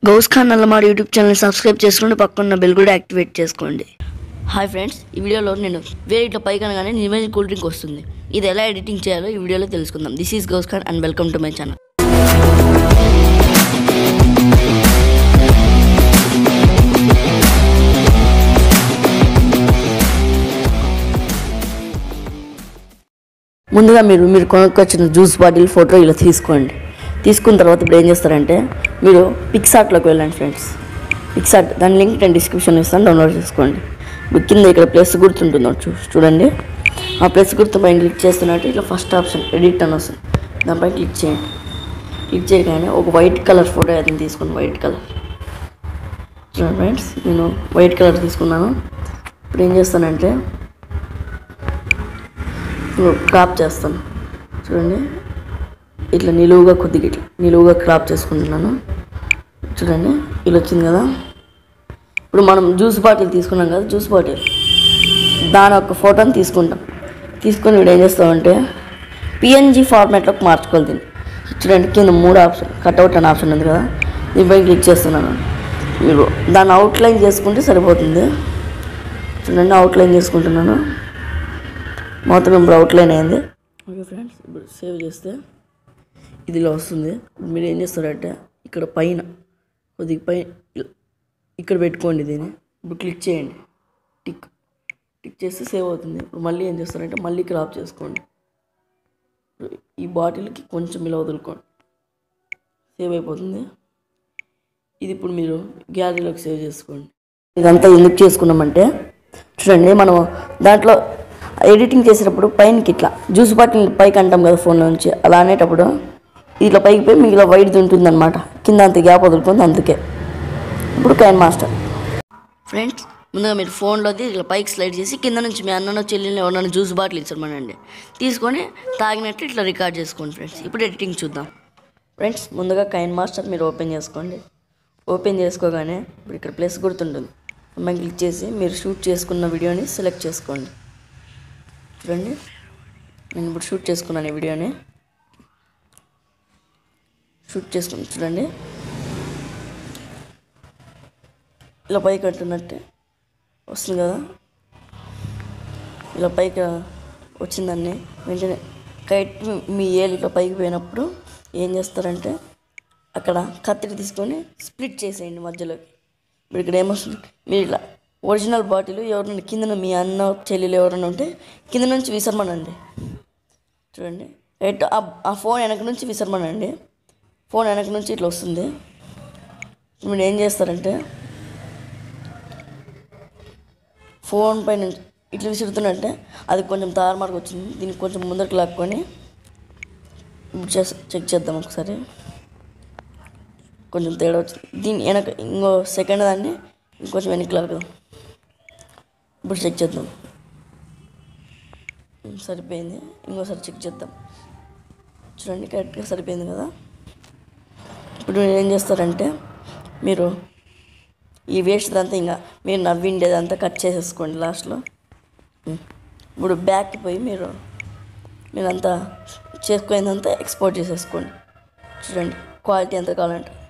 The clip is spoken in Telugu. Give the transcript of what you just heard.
గౌస్ ఖాన్ నల్లమారి యూట్యూబ్ ఛానల్ సబ్స్క్రైబ్ చేసుకుని పక్కన బెల్ కూడా యాక్టివేట్ చేసుకోండి హాయ్ ఫ్రెండ్స్ ఈ వీడియోలో నేను వేరే ఇట్లా పైకి అనగానే నిజమైన కూల్ డ్రింక్ వస్తుంది ఇది ఎలా ఎడిటింగ్ చేయాలో ఈ వీడియోలో తెలుసుకుందాం this is Ghouse Khan and welcome to my channel ముందుగా మీరు మీరు కొనుక్కొచ్చిన జ్యూస్ బాటిల్ ఫోటో ఇలా తీసుకోండి తీసుకున్న తర్వాత ఇప్పుడు ఏం చేస్తారంటే మీరు పిక్సార్ట్లోకి వెళ్ళండి ఫ్రెండ్స్ పిక్సార్ట్ దాని లింక్ నేను డిస్క్రిప్షన్లో ఇస్తాను డౌన్లోడ్ చేసుకోండి మీకు కింద ఇక్కడ ప్లస్ గుర్తుంటుందో చూ చూడండి ఆ ప్లస్ గుర్తు పైన క్లిక్ చేస్తున్నట్టు ఇట్లా ఫస్ట్ ఆప్షన్ ఎడిట్ అని వస్తుంది దానిపై క్లిక్ చేయండి క్లిక్ చేయగానే ఒక వైట్ కలర్ ఫోటో అయితే తీసుకోండి వైట్ కలర్ చూడండి ఫ్రెండ్స్ నేను వైట్ కలర్ తీసుకున్నాను ఇప్పుడు ఏం చేస్తానంటే క్రాప్ చేస్తాను చూడండి ఇట్లా నిలువుగా కొద్దిగా ఇట్లా నిలువుగా క్రాప్ చేసుకుంటున్నాను చూడండి ఇలా వచ్చింది కదా ఇప్పుడు మనం జ్యూస్ బాటిల్ తీసుకున్నాం కదా జ్యూస్ బాటిల్ దాని ఒక ఫోటోని తీసుకుంటాం తీసుకొని ఇప్పుడు ఏం చేస్తామంటే పిఎన్జీ ఫార్మాట్లోకి మార్చుకోవాలి దీన్ని చూడండి కింద మూడు ఆప్షన్ కట్అవుట్ అనే ఆప్షన్ ఉంది కదా దీనిపై క్లిక్ చేస్తున్నాను మీరు దాన్ని అవుట్లైన్ చేసుకుంటే సరిపోతుంది చూడండి అవుట్లైన్ చేసుకుంటున్నాను మొత్తం ఇప్పుడు అవుట్లైన్ అయింది ఓకే ఫ్రెండ్స్ ఇప్పుడు సేవ్ చేస్తే ఇదిలో వస్తుంది మీరు ఏం చేస్తారంటే ఇక్కడ పైన కొద్దిగా పై ఇక్కడ పెట్టుకోండి దీన్ని ఇప్పుడు క్లిక్ చేయండి టిక్ టిక్ చేస్తే సేవ్ అవుతుంది ఇప్పుడు మళ్ళీ ఏం చేస్తారంటే మళ్ళీ క్రాప్ చేసుకోండి ఈ బాటిల్కి కొంచెం ఇలా వదులుకోండి సేవ్ అయిపోతుంది ఇది ఇప్పుడు మీరు గ్యాలరీలోకి సేవ్ చేసుకోండి ఇదంతా ఎందుకు చేసుకున్నామంటే చూడండి మనం దాంట్లో ఎడిటింగ్ చేసేటప్పుడు పైనకి ఇట్లా జ్యూస్ బాటిల్ పైకి అంటాం కదా ఫోన్లో నుంచి అలా అనేటప్పుడు ఇట్లా పైకి పోయి మీకు ఇలా వైట్ ఉంటుంది అనమాట కింద అంత గ్యాప్ వదులుకుంది అందుకే ఇప్పుడు కైన్ మాస్టర్ ఫ్రెండ్స్ ముందుగా మీరు ఫోన్లోది ఇట్లా పైకి స్లైడ్ చేసి కింద నుంచి మీ అన్ననో చెల్లెలు ఎవరన్నా జ్యూస్ బాటిల్ ఇచ్చామనండి తీసుకొని తాగినట్టు ఇట్లా రికార్డ్ చేసుకోండి ఫ్రెండ్స్ ఇప్పుడు ఎడిటింగ్ చూద్దాం ఫ్రెండ్స్ ముందుగా కైన్ మాస్టర్ మీరు ఓపెన్ చేసుకోండి ఓపెన్ చేసుకోగానే ఇప్పుడు ఇక్కడ ప్లస్ గుర్తుంటుంది మనం క్లిక్ చేసి మీరు షూట్ చేసుకున్న వీడియోని సెలెక్ట్ చేసుకోండి చూడండి నేను ఇప్పుడు షూట్ చేసుకున్నాను ఈ వీడియోని షూట్ చేసుకుని చూడండి ఇలా పైకి అంటున్నట్టే వస్తుంది కదా ఇలా పైకి వచ్చిందాన్ని వెంటనే కైట్ మీ ఏలు ఇట్లా పైకి పోయినప్పుడు ఏం చేస్తారంటే అక్కడ కత్తిరి తీసుకొని స్ప్లిట్ చేసేయండి మధ్యలోకి ఇప్పుడు ఇక్కడ ఏమొస్తుంది మీరు ఇట్లా ఒరిజినల్ బాటిల్ ఎవరైనా కింద మీ అన్న చెల్లెలు ఎవరైనా ఉంటే కింద నుంచి విసరమనండి చూడండి రైట్ ఆ ఫోన్ వెనక నుంచి విసరమనండి ఫోన్ వెనక నుంచి ఇట్లా వస్తుంది మీరు ఏం చేస్తారంటే ఫోన్ పైన ఇట్లా విసురుతున్నట్టే అది కొంచెం తారుమార్కు వచ్చింది దీనికి కొంచెం ముందరికి లాక్కొని ఇప్పుడు చేస్ చెక్ చేద్దాం ఒకసారి కొంచెం తేడా వచ్చింది దీని వెనక ఇంకో సెకండ్ దాన్ని ఇంకొంచెం వెనక్కి లాగుదాం ఇప్పుడు చెక్ చేద్దాం ఉమ్, సరిపోయింది ఇంకోసారి చెక్ చేద్దాం చూడండి కరెక్ట్గా సరిపోయింది కదా ఇప్పుడు మీరు ఏం చేస్తారంటే మీరు ఈ వేస్ట్ అంతా ఇంకా మీరు నవ్విండేదంతా కట్ చేసేసుకోండి లాస్ట్లో ఉమ్. ఇప్పుడు బ్యాక్కి పోయి మీరు మీరంతా చేసుకునేదంతా ఎక్స్పోర్ట్ చేసేసుకోండి చూడండి క్వాలిటీ ఎంత కావాలంటే